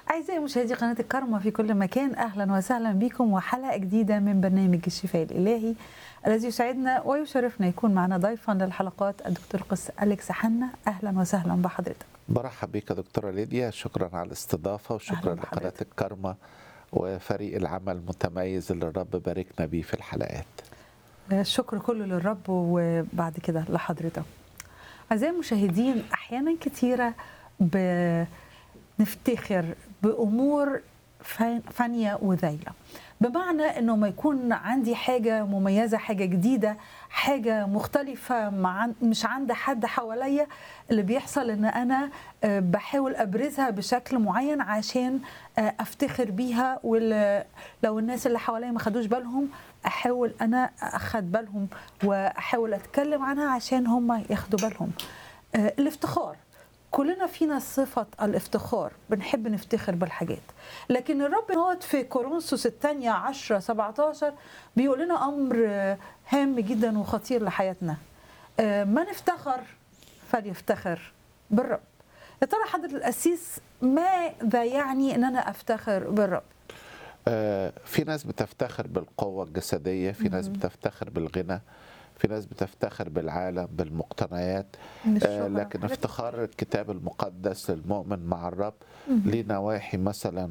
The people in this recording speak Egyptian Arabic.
أعزائي مشاهدي قناة الكرمة في كل مكان أهلا وسهلا بكم وحلقة جديدة من برنامج الشفاء الإلهي الذي يسعدنا ويشرفنا يكون معنا ضيفا للحلقات الدكتور قس أليكس حنا أهلا وسهلا بحضرتك برحب بيك يا دكتورة ليديا شكرا على الاستضافة وشكرا أهلاً لقناة بحضرتك. الكرمة وفريق العمل المتميز اللي الرب باركنا بيه في الحلقات الشكر كله للرب وبعد كده لحضرتك أعزائي المشاهدين أحيانا كتيرة بنفتخر بأمور فان- فانية وذايلة بمعنى انه ما يكون عندي حاجه مميزه حاجه جديده حاجه مختلفه مع مش عند حد حواليا اللي بيحصل ان انا آه، بحاول ابرزها بشكل معين عشان آه، افتخر بيها ولو الناس اللي حواليا ما خدوش بالهم احاول انا اخد بالهم واحاول اتكلم عنها عشان هم ياخدوا بالهم آه، الافتخار كلنا فينا صفة الافتخار بنحب نفتخر بالحاجات لكن الرب هو في كورنثوس الثانية 10 17 بيقول لنا أمر آه، هام جدا وخطير لحياتنا آه، من افتخر فليفتخر بالرب يا ترى حضرة القسيس ماذا يعني ان انا افتخر بالرب آه، في ناس بتفتخر بالقوة الجسدية في ناس بتفتخر بالغنى في ناس بتفتخر بالعالم بالمقتنيات من آه، الشهرة، لكن حاجات افتخار الكتاب المقدس للمؤمن مع الرب ليه نواحي مثلا